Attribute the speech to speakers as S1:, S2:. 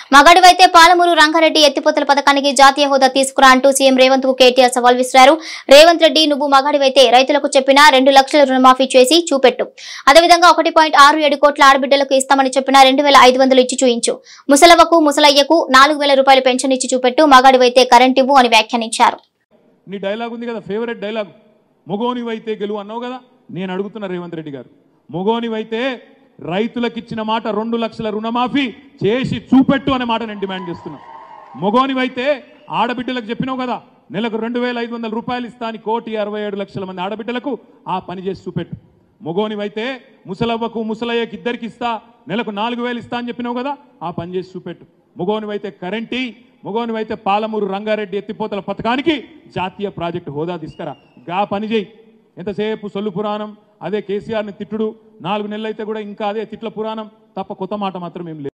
S1: మగాడివైతే పాలమూరు రంగారెడ్డి ఎత్తిపోతల పథకానికి జాతీయ హోదా తీసుకురా అంటూ సీఎం రేవంత్ కు కేటీఆర్ సవాల్ విసిరారు రేవంత్ రెడ్డి నువ్వు మగాడివైతే రైతులకు చెప్పిన రెండు లక్షల రుణమాఫీ చేసి చూపెట్టు అదేవిధంగా ఒకటి పాయింట్ ఆరు ఏడు కోట్ల ఆడబిడ్డలకు ఇస్తామని చెప్పిన రెండు వేల ఐదు వందలు ఇచ్చి చూయించు ముసలవ్వకు ముసలయ్యకు నాలుగు వేల రూపాయలు పెన్షన్ ఇచ్చి చూపెట్టు మగాడివైతే కరెంట్ ఇవ్వు అని వ్యాఖ్యానించారు
S2: నీ డైలాగ్ ఉంది కదా ఫేవరెట్ డైలాగ్ మొగోనివైతే గెలువు అన్నావు కదా నేను అడుగుతున్నా రేవంత్ రెడ్డి గారు మొగోనివైతే రైతులకు ఇచ్చిన మాట రెండు లక్షల రుణమాఫీ చేసి చూపెట్టు అనే మాట నేను డిమాండ్ చేస్తున్నా మొగోనివైతే ఆడబిడ్డలకు చెప్పినావు కదా నెలకు రెండు వేల ఐదు వందల రూపాయలు ఇస్తా అని కోటి అరవై ఏడు లక్షల మంది ఆడబిడ్డలకు ఆ పని చేసి చూపెట్టు మొగోనివైతే ముసలవ్వకు ముసలయ్యకి ఇద్దరికి ఇస్తా నెలకు నాలుగు వేలు ఇస్తా అని చెప్పినావు కదా ఆ పని చేసి చూపెట్టు మొగోనివైతే కరెంటీ మొగోనివైతే పాలమూరు రంగారెడ్డి ఎత్తిపోతల పథకానికి జాతీయ ప్రాజెక్టు హోదా తీసుకురా గా పని చేయి ఎంతసేపు సొల్లు పురాణం అదే కేసీఆర్ని తిట్టుడు నాలుగు నెలలు అయితే కూడా ఇంకా అదే తిట్ల పురాణం తప్ప కొత్త మాట మాత్రం ఏం లేదు